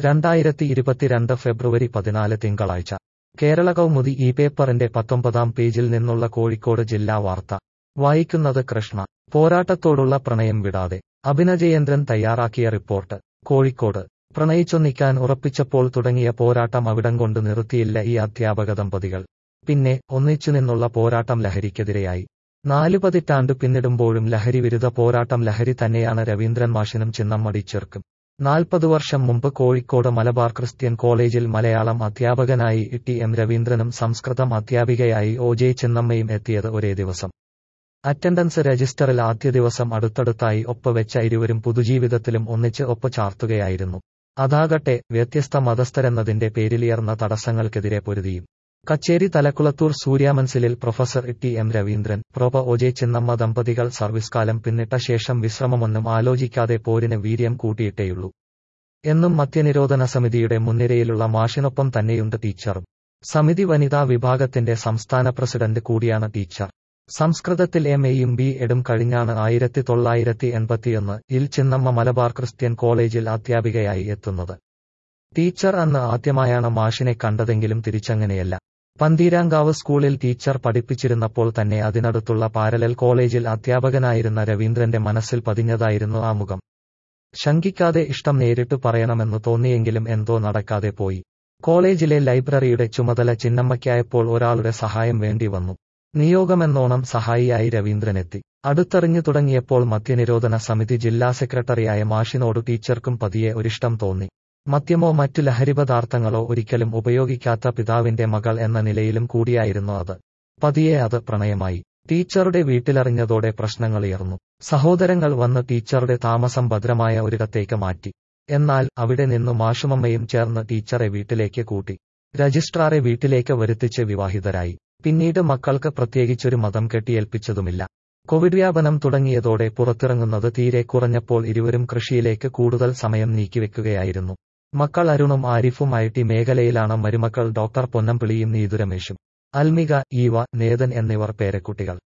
രണ്ടായിരത്തി ഇരുപത്തിരണ്ട് ഫെബ്രുവരി പതിനാല് തിങ്കളാഴ്ച കേരള കൗമുദി ഈ പേപ്പറിന്റെ പത്തൊമ്പതാം പേജിൽ നിന്നുള്ള കോഴിക്കോട് ജില്ലാ വാർത്ത വായിക്കുന്നത് കൃഷ്ണ പോരാട്ടത്തോടുള്ള പ്രണയം വിടാതെ അഭിനജയേന്ദ്രൻ തയ്യാറാക്കിയ റിപ്പോർട്ട് കോഴിക്കോട് പ്രണയിച്ചൊന്നിക്കാൻ ഉറപ്പിച്ചപ്പോൾ തുടങ്ങിയ പോരാട്ടം അവിടം കൊണ്ട് നിർത്തിയില്ല ഈ അധ്യാപക ദമ്പതികൾ പിന്നെ ഒന്നിച്ചു നിന്നുള്ള പോരാട്ടം ലഹരിക്കെതിരെയായി നാലു പതിറ്റാണ്ട് പിന്നിടുമ്പോഴും ലഹരി വിരുദ്ധ പോരാട്ടം ലഹരി തന്നെയാണ് രവീന്ദ്രൻ മാഷിനും ചിന്നമ്മടി ചേർക്കും നാൽപ്പത് വർഷം മുമ്പ് കോഴിക്കോട് മലബാർ ക്രിസ്ത്യൻ കോളേജിൽ മലയാളം അധ്യാപകനായി ടി എം രവീന്ദ്രനും സംസ്കൃതം അധ്യാപികയായി ഒ ജെ ചിന്നമ്മയും എത്തിയത് ഒരേ ദിവസം അറ്റൻഡൻസ് രജിസ്റ്ററിൽ ആദ്യ ദിവസം അടുത്തടുത്തായി ഒപ്പുവെച്ച ഇരുവരും പുതുജീവിതത്തിലും ഒന്നിച്ച് ഒപ്പ് ചാർത്തുകയായിരുന്നു അതാകട്ടെ വ്യത്യസ്ത മതസ്ഥരെന്നതിന്റെ പേരിലിയർന്ന തടസ്സങ്ങൾക്കെതിരെ പൊരുതിയും കച്ചേരി തലക്കുളത്തൂർ സൂര്യാമൻസിലിൽ professor T M Raveendran prof O J Chinnamma ദമ്പതികൾ സർവീസ് കാലം പിന്നിട്ട ശേഷം വിശ്രമമൊന്നും ആലോചിക്കാതെ പോരിന് വീര്യം കൂട്ടിയിട്ടേയുള്ളൂ എന്നും മദ്യനിരോധന സമിതിയുടെ മുൻനിരയിലുള്ള മാഷിനൊപ്പം തന്നെയുണ്ട് ടീച്ചറും സമിതി വനിതാ വിഭാഗത്തിന്റെ സംസ്ഥാന പ്രസിഡന്റ് കൂടിയാണ് ടീച്ചർ സംസ്കൃതത്തിൽ എം എയും ബി എഡും കഴിഞ്ഞാണ് ആയിരത്തി തൊള്ളായിരത്തി എൺപത്തിയൊന്ന് ഇൽ ചിന്നമ്മ മലബാർ ക്രിസ്ത്യൻ കോളേജിൽ അധ്യാപികയായി എത്തുന്നത് ടീച്ചർ അന്ന് ആദ്യമായാണ് മാഷിനെ കണ്ടതെങ്കിലും തിരിച്ചങ്ങനെയല്ല പന്തീരാങ്കാവ് സ്കൂളിൽ ടീച്ചർ പഠിപ്പിച്ചിരുന്നപ്പോൾ തന്നെ അതിനടുത്തുള്ള പാരലൽ കോളേജിൽ അധ്യാപകനായിരുന്ന രവീന്ദ്രന്റെ മനസ്സിൽ പതിഞ്ഞതായിരുന്നു ആ മുഖം ശങ്കിക്കാതെ ഇഷ്ടം നേരിട്ട് പറയണമെന്ന് തോന്നിയെങ്കിലും എന്തോ നടക്കാതെ പോയി കോളേജിലെ ലൈബ്രറിയുടെ ചുമതല ചിന്നമ്മയ്ക്കായപ്പോൾ ഒരാളുടെ സഹായം വേണ്ടി വന്നു നിയോഗമെന്നോണം സഹായിയായി രവീന്ദ്രനെത്തി അടുത്തെറിഞ്ഞു തുടങ്ങിയപ്പോൾ മദ്യനിരോധന സമിതി ജില്ലാ സെക്രട്ടറിയായ മാഷിനോട് ടീച്ചർക്കും പതിയെ ഒരിഷ്ടം തോന്നി മദ്യമോ മറ്റു ലഹരിപദാർത്ഥങ്ങളോ ഒരിക്കലും ഉപയോഗിക്കാത്ത പിതാവിന്റെ മകൾ എന്ന നിലയിലും കൂടിയായിരുന്നു അത് പതിയെ അത് പ്രണയമായി ടീച്ചറുടെ വീട്ടിലറിഞ്ഞതോടെ പ്രശ്നങ്ങളുയർന്നു സഹോദരങ്ങൾ വന്ന് ടീച്ചറുടെ താമസം ഭദ്രമായ ഒരിടത്തേക്ക് മാറ്റി എന്നാൽ അവിടെ നിന്നു മാഷുമമ്മയും ചേർന്ന് ടീച്ചറെ വീട്ടിലേക്ക് കൂട്ടി രജിസ്ട്രാറെ വീട്ടിലേക്ക് വരുത്തിച്ച് വിവാഹിതരായി പിന്നീട് മക്കൾക്ക് പ്രത്യേകിച്ചൊരു മതം കെട്ടിയേൽപ്പിച്ചതുമില്ല കോവിഡ് വ്യാപനം തുടങ്ങിയതോടെ പുറത്തിറങ്ങുന്നത് തീരെ കുറഞ്ഞപ്പോൾ ഇരുവരും കൃഷിയിലേക്ക് കൂടുതൽ സമയം നീക്കിവെക്കുകയായിരുന്നു മക്കൾ അരുണും ആരിഫും ഐ ടി മേഖലയിലാണ് മരുമക്കൾ ഡോക്ടർ പൊന്നമ്പിളിയും നീതുരമേശും അൽമിക ഈവ നേതൻ എന്നിവർ പേരക്കുട്ടികൾ